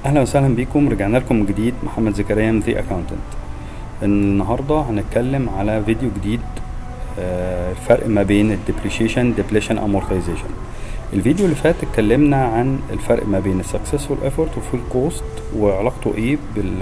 اهلا وسهلا بيكم رجعنا لكم من جديد محمد زكريا من ذا اكاونتنت النهارده هنتكلم على فيديو جديد آه، الفرق ما بين الديبريشيشن ديبليشن امورتايزيشن الفيديو اللي فات اتكلمنا عن الفرق ما بين السكسسفول ايفورت وفول كوست وعلاقته ايه بال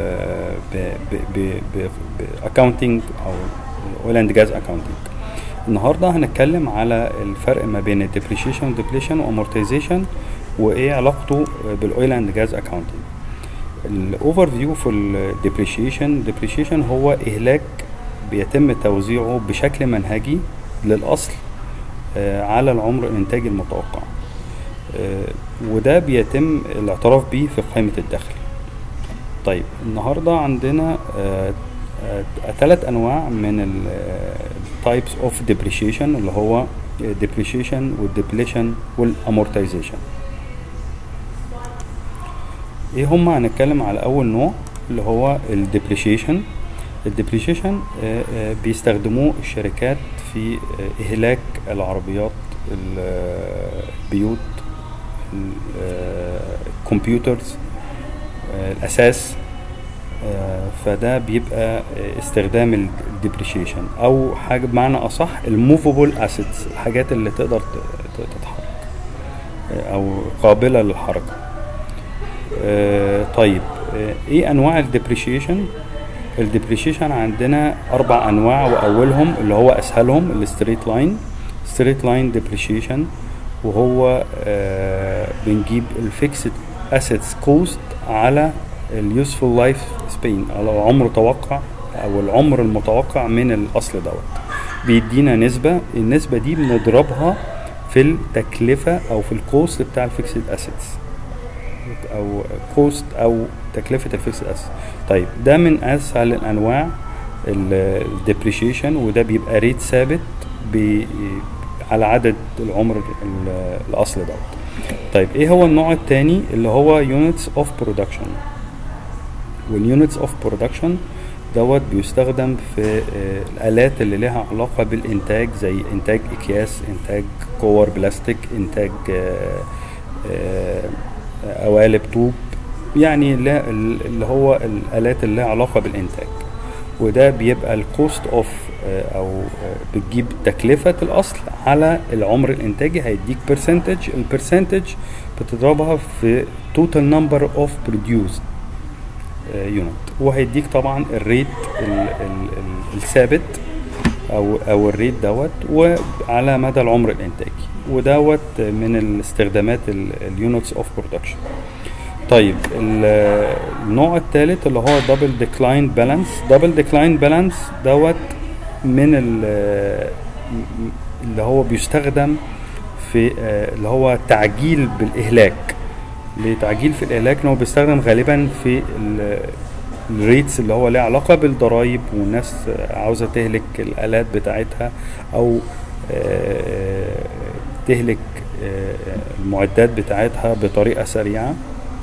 باكاونتنج او اويل اند جاز اكاونتنج النهارده هنتكلم على الفرق ما بين الديبريشيشن ديبليشن وامورتايزيشن وايه علاقته بالاويل اند جاز اكاونتنج الاوفر فيو في الديبريشيشن الديبريشيشن هو اهلاك بيتم توزيعه بشكل منهجي للاصل آه، على العمر الانتاجي المتوقع آه، وده بيتم الاعتراف بيه في قائمة الدخل طيب النهاردة عندنا ثلاث انواع من التايبس اوف depreciation اللي هو depreciation والديبليشن والامورتايزيشن ايه هما هنتكلم على اول نوع اللي هو الديبريشيشن الديبريشيشن بيستخدموه الشركات في آه، اهلاك العربيات ال- البيوت ال- آه، الكمبيوترز آه، الاساس آه، فده بيبقى آه، استخدام الديبريشيشن او حاجه بمعنى اصح الموفبل اسيتس الحاجات اللي تقدر ت- ت- تتحرك آه، او قابله للحركه آه، طيب آه، ايه انواع الديبريشيشن الديبريشيشن عندنا اربع انواع واولهم اللي هو اسهلهم الستريت لاين ستريت لاين ديبريشيشن وهو آه بنجيب الفيكسد اسيتس كوست على اليوسفول لايف سبين على العمر توقع او العمر المتوقع من الاصل دوت بيدينا نسبة النسبة دي بنضربها في التكلفة او في الكوست بتاع الفيكسد اسيتس او كوست او تكلفه الفيكس اس طيب ده من اسهل الانواع الديبريشيشن وده بيبقى ريت ثابت بي على عدد العمر ال- الاصل دوت طيب ايه هو النوع الثاني اللي هو units of production واليونتس اوف برودكشن دوت بيستخدم في آه، الالات اللي لها علاقه بالانتاج زي انتاج اكياس انتاج كور بلاستيك انتاج آه، آه، قوالب طوب يعني لا- اللي هو الالات اللي لها علاقه بالانتاج وده بيبقى الكوست اوف او آه، بتجيب تكلفه الاصل على العمر الانتاجي هيديك برسنتج البرسنتج بتضربها في توتال نمبر اوف بروديوسد يونت وهيديك طبعا الريت ال- ال- ال- الثابت او او الريت دوت وعلى مدى العمر الانتاجي ودوت من الاستخدامات اليونتس اوف برودكشن طيب ال- النوع الثالث اللي هو دبل ديكلاين بالانس دبل ديكلاين بالانس دوت من ال- اللي هو بيستخدم في آه، اللي هو تعجيل بالاهلاك لتعجيل في الاهلاك ان هو بيستخدم غالبا في ال- الريتس اللي هو ليه علاقه بالضرايب والناس آه، عاوزه تهلك الالات بتاعتها او آه، تهلك آه، المعدات بتاعتها بطريقه سريعه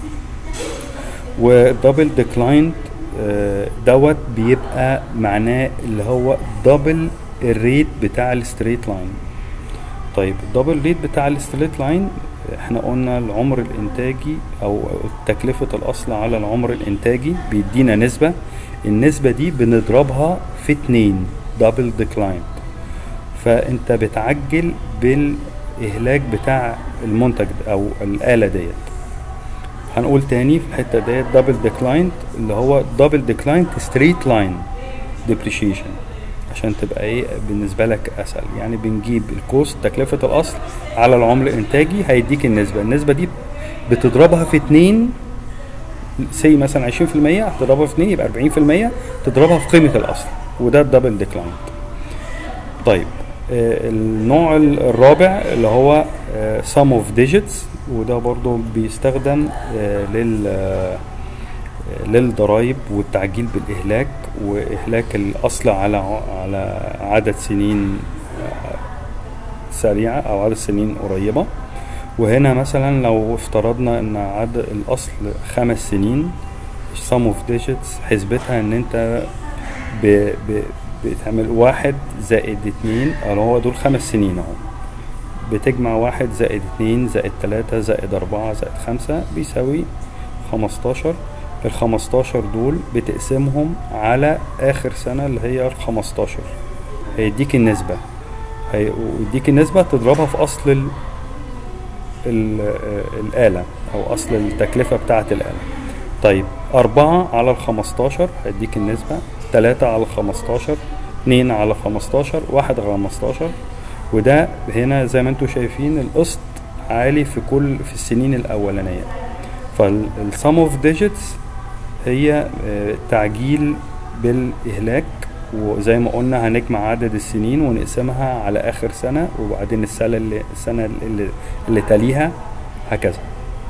ودبل ديكلاين دوت بيبقى معناه اللي هو دبل الريت بتاع الستريت لاين طيب الدبل ريت بتاع الستريت لاين احنا قلنا العمر الانتاجي او تكلفة الاصل على العمر الانتاجي بيدينا نسبة النسبة دي بنضربها في اتنين دبل ديكلاين فانت بتعجل بالاهلاك بتاع المنتج ده او الآلة ديت هنقول تاني في الحتة ديت دبل ديكلاين اللي هو دبل ديكلاين ستريت لاين ديبريشيشن عشان تبقى ايه بالنسبه لك اسهل يعني بنجيب الكوست تكلفه الاصل على العمر الانتاجي هيديك النسبه النسبه دي بتضربها في اتنين سي مثلا 20% هتضربها في اتنين يبقى 40% تضربها في قيمه الاصل وده الدبل ديكلاين طيب آه، النوع ال- الرابع اللي هو sum of digits وده برضو بيستخدم آه، لل آه، للضرائب والتعجيل بالإهلاك وإهلاك الأصل على ع- على عدد سنين آه، سريعة أو عدد سنين قريبة وهنا مثلا لو افترضنا ان عدد الاصل خمس سنين sum of digits حسبتها ان انت ب... ب... بتعمل واحد زائد اتنين اللي هو دول خمس سنين اهو بتجمع واحد زائد اتنين زائد تلاتة زائد أربعة زائد خمسة بيساوي 15 ال 15 دول بتقسمهم على اخر سنة اللي هي ال 15 هيديك النسبة هي- ويديك النسبة تضربها في اصل ال ال- آه، الآلة أو أصل التكلفة بتاعة الآلة طيب أربعة على الخمستاشر هيديك النسبة تلاتة على الخمستاشر اتنين على خمستاشر واحد على خمستاشر وده هنا زي ما انتوا شايفين القسط عالي في كل في السنين الأولانية فالسم اوف ديجيتس هي آه، تعجيل بالإهلاك وزي ما قلنا هنجمع عدد السنين ونقسمها على آخر سنة وبعدين السنة اللي السنة اللي, اللي تليها هكذا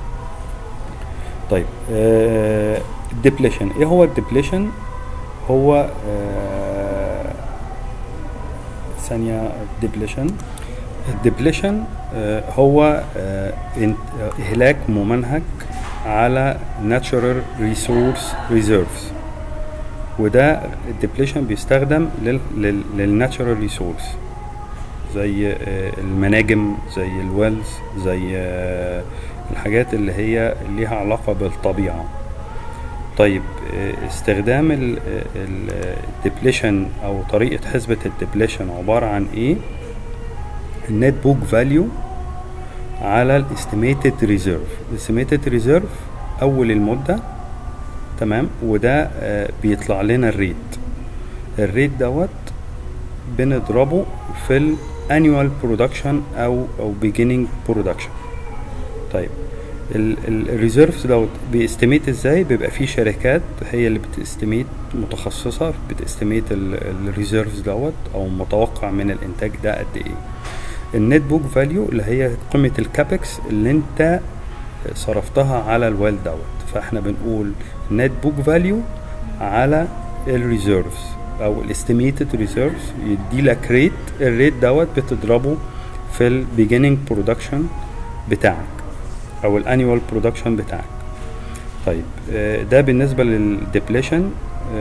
طيب الديبليشن ايه هو الديبليشن هو آه، ثانية الديبليشن الديبليشن هو آه، انت- آه، إهلاك ممنهج على natural resource reserves وده الديبليشن بيستخدم لل لل للناتشورال ريسورس زي آه، المناجم زي الويلز زي آه، الحاجات اللي هي ليها علاقة بالطبيعة طيب آه، استخدام الديبليشن او طريقة حسبة الديبليشن عبارة عن ايه النت بوك فاليو على الاستيميتد ريزيرف الاستيميتد ريزيرف اول المدة تمام وده آه، بيطلع لنا الريت الريت دوت بنضربه في الانيوال برودكشن او او beginning برودكشن طيب الريزيرفز دوت بيستيميت ازاي بيبقى في شركات هي اللي بتستيميت متخصصه بتستيميت الريزيرفز دوت او متوقع من الانتاج ده قد ايه النت بوك فاليو اللي هي قيمه الكابكس اللي انت صرفتها على الويل دوت فاحنا بنقول نت بوك فاليو على الريزيرفز او الاستيميتد ريزيرفز يدي لك ريت الريت دوت بتضربه في البيجيننج برودكشن بتاعك او الانيوال برودكشن بتاعك طيب آه، ده بالنسبه للديبليشن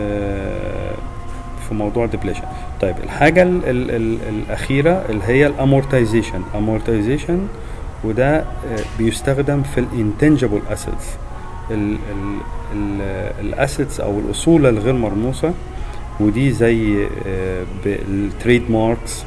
في موضوع ديبليشن طيب الحاجه ال ال ال الاخيره اللي هي الامورتايزيشن امورتايزيشن وده آه، بيستخدم في الانتنجبل اسيتس الاسيتس او الاصول الغير مرموسه ودي زي التريد ماركس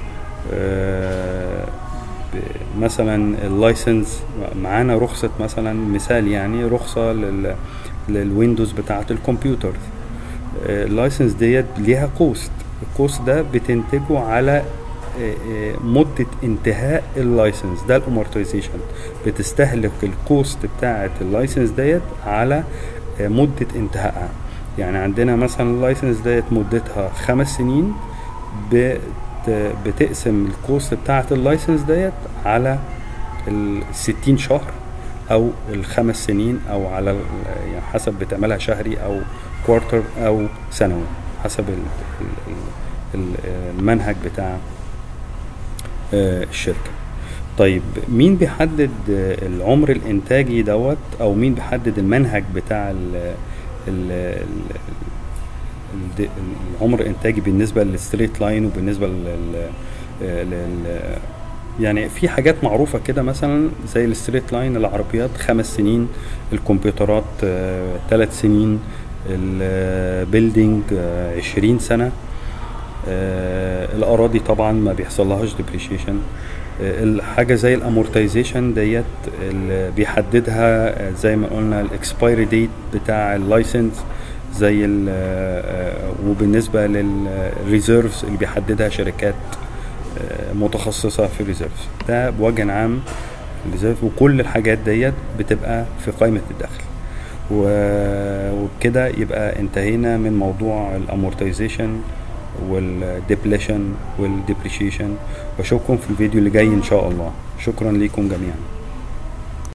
مثلا اللايسنس معانا رخصة مثلا مثال يعني رخصة لل للويندوز بتاعة الكمبيوتر اللايسنس ديت ليها كوست الكوست ده بتنتجه على آه، آه، مدة انتهاء اللايسنس ده الامورتيزيشن بتستهلك الكوست بتاعة اللايسنس ديت على آه، مدة انتهائها يعني عندنا مثلا اللايسنس ديت مدتها خمس سنين بت بتقسم الكوست بتاعة اللايسنس ديت على ال 60 شهر او الخمس سنين او على ال- يعني حسب بتعملها شهري او كوارتر او سنوي حسب ال ال ال المنهج بتاع آه، الشركة طيب مين بيحدد آه، العمر الانتاجي دوت او مين بيحدد المنهج بتاع ال ال ال الد- العمر الانتاجي بالنسبه للستريت لاين وبالنسبه لل لل يعني في حاجات معروفه كده مثلا زي الستريت لاين العربيات خمس سنين الكمبيوترات ثلاث سنين البيلدينج عشرين سنه آه، الاراضي طبعا ما بيحصلهاش ديبريشيشن الحاجه زي الامورتايزيشن ديت اللي بيحددها آه، زي ما قلنا الاكسبايري ديت بتاع اللايسنس زي ال آه، وبالنسبه للريزيرفز اللي بيحددها شركات آه، متخصصه في الريزيرفز ده بوجه عام الريزيرف وكل الحاجات ديت بتبقى في قائمه الدخل و- وبكده يبقى انتهينا من موضوع الامورتايزيشن والديبليشن والديبريشيشن واشوفكم في الفيديو اللي جاي ان شاء الله شكرا لكم جميعا